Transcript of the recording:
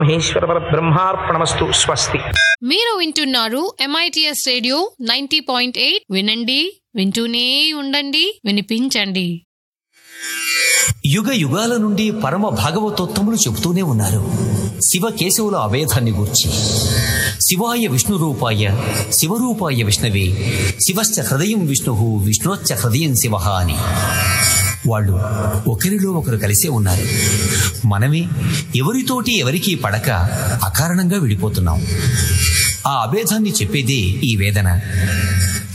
మహేశ్వర బ్రహ్మార్పణమస్తు స్వస్తి మీరు వింటున్నారు MITS radio ninety point eight వినండి వింటూనే ఉండండి వినిపించండి యుగ యుగాల నుండి పరమ భాగవతోత్తములు చెబుతూనే ఉన్నారు శివ కేశవుల అభేదాన్ని గూర్చి శివాయ విష్ణు రూపాయ శివరూపాయ విష్ణవే శివశ్చ హృదయం విష్ణు విష్ణోచ్చ హృదయం శివ అని వాళ్ళు ఒకరిలో ఒకరు కలిసే ఉన్నారు మనమే ఎవరితోటి ఎవరికీ పడక అకారణంగా విడిపోతున్నాం ఆ అభేదాన్ని చెప్పేదే ఈ వేదన